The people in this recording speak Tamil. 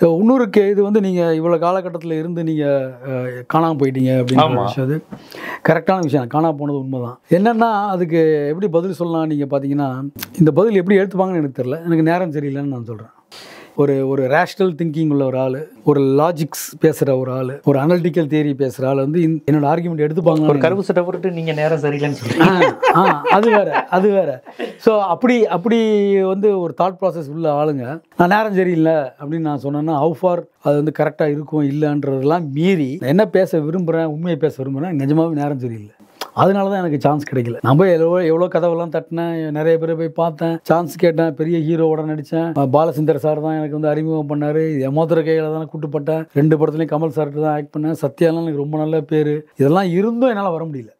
இன்னொரு கே இது வந்து நீங்கள் இவ்வளோ காலகட்டத்தில் இருந்து நீங்கள் காணாமல் போயிட்டீங்க அப்படின்ற ஆமா. விஷயம் அது கரெக்டான விஷயம் காணாம போனது உண்மைதான் என்னன்னா அதுக்கு எப்படி பதில் சொல்லலாம் நீங்கள் பார்த்தீங்கன்னா இந்த பதில் எப்படி எடுத்துப்பாங்கன்னு எனக்கு தெரியல எனக்கு நேரம் சரியில்லைன்னு நான் சொல்கிறேன் ஒரு ஒரு ரேஷ்னல் திங்கிங் உள்ள ஒரு ஆள் ஒரு லாஜிக்ஸ் பேசுகிற ஒரு ஆள் ஒரு அனலிட்டிக்கல் தியரி பேசுகிற ஆள் வந்து இந்த- என்னோட ஆர்குமெண்ட் எடுத்துப்பாங்க ஒரு கருப்பு சட்டை போட்டுட்டு நீங்க நேரம் சரியில்லைன்னு சொல்றீங்க ஆ, ஆ, அது வேற அது வேற ஸோ அப்படி அப்படி வந்து ஒரு தாட் ப்ராசஸ் உள்ள ஆளுங்க நான் நேரம் சரியில்லை அப்படின்னு நான் சொன்னேன்னா ஹவு ஃபார் அது வந்து கரெக்டாக இருக்கும் இல்லைன்றதெல்லாம் மீறி நான் என்ன பேச விரும்புகிறேன் உண்மையை பேச விரும்புகிறேன் நிஜமாவே நேரம் சரியில்லை அதனால தான் எனக்கு சான்ஸ் கிடைக்கல நான் போய் எவ்வளோ எவ்வளோ கதவெல்லாம் தட்டினேன் நிறைய பேரை போய் பார்த்தேன் சான்ஸ் கேட்டேன் பெரிய ஹீரோவோட நடித்தேன் பாலசுந்தர் சார் தான் எனக்கு வந்து அறிமுகம் பண்ணார் எமோத்திர கையில் தான் கூட்டுப்பட்டேன் ரெண்டு படத்துலையும் கமல் சார்கிட்ட தான் ஆக்ட் பண்ணேன் சத்யாலாம் எனக்கு ரொம்ப நல்ல பேர் இதெல்லாம் இருந்தும் என்னால் வர முடியல